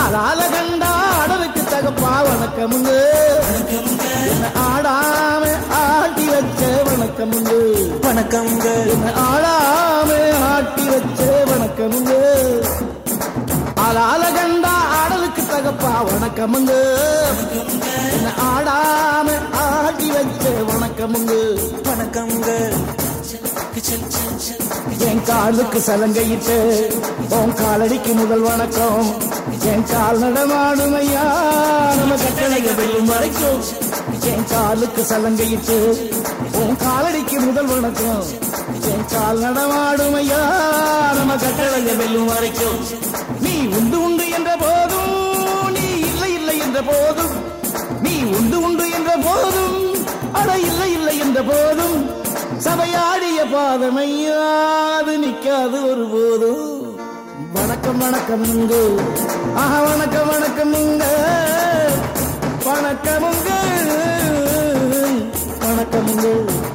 ஆளால கண்டா ஆடலுக்கு தகப்பா வணக்கமுங்க என்ன ஆடாம ஆட்டி வச்ச வணக்கமுங்க வணக்கம்ங்க என்ன ஆடாம ஆட்டி வச்ச வணக்கமுங்க ஆளால கண்டா ஆடலுக்கு தகப்பா வணக்கமுங்க என்ன ஆடாம ஆட்டி வச்ச வணக்கமுங்க வணக்கம்ங்க என் காலுக்கு சலங்கையிட்டு உன் காலடிக்கு முதல் வணக்கம் என் கால் நடமாடுமையா நம்ம கட்டளைக வெல்லும் வரைக்கும் என் காலுக்கு சலங்கையிட்டு உன் காலடிக்கு முதல் வணக்கம் என் கால் நடமாடுமையா நம்ம கட்டளைக வெல்லும் வரைக்கும் நீ உண்டு உண்டு என்ற போதும் நீ இல்லை இல்லை என்ற போதும் நீ உண்டு உண்டு என்ற போதும் அட இல்லை இல்லை என்ற போதும் சபையாடிய பாதமையாது நிக்காது ஒரு போதும் வணக்கம் வணக்கம் இங்க ஆஹா வணக்கம் வணக்கம் இங்க வணக்கமுங்க வணக்கமுங்க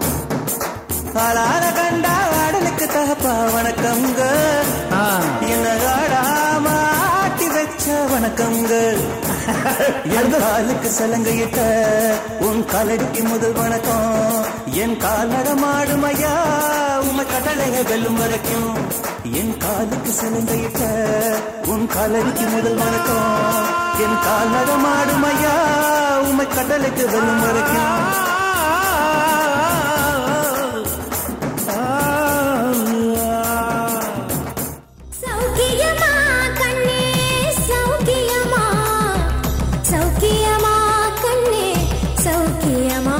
ஆளான கண்டா ஆடலுக்கு தகப்பா வணக்கம்ங்க ஆ என்ன ஆடாம ஆட்டி வச்ச வணக்கம்ங்க என் காலுக்கு சலங்கையிட்ட உன் காலடிக்கு முதல் வணக்கம் என் கால் நடமாடுமையா உமை கடலைய வெல்லும் வரைக்கும் என் காலுக்கு சலங்கையிட்ட உன் காலடிக்கு முதல் வணக்கம் என் கால் நடமாடுமையா உமை கடலுக்கு வெல்லும் வரைக்கும் சௌக்கியமா கண்ணே சௌக்கியமா சௌக்கியமா கண்ணே சௌக்கியமா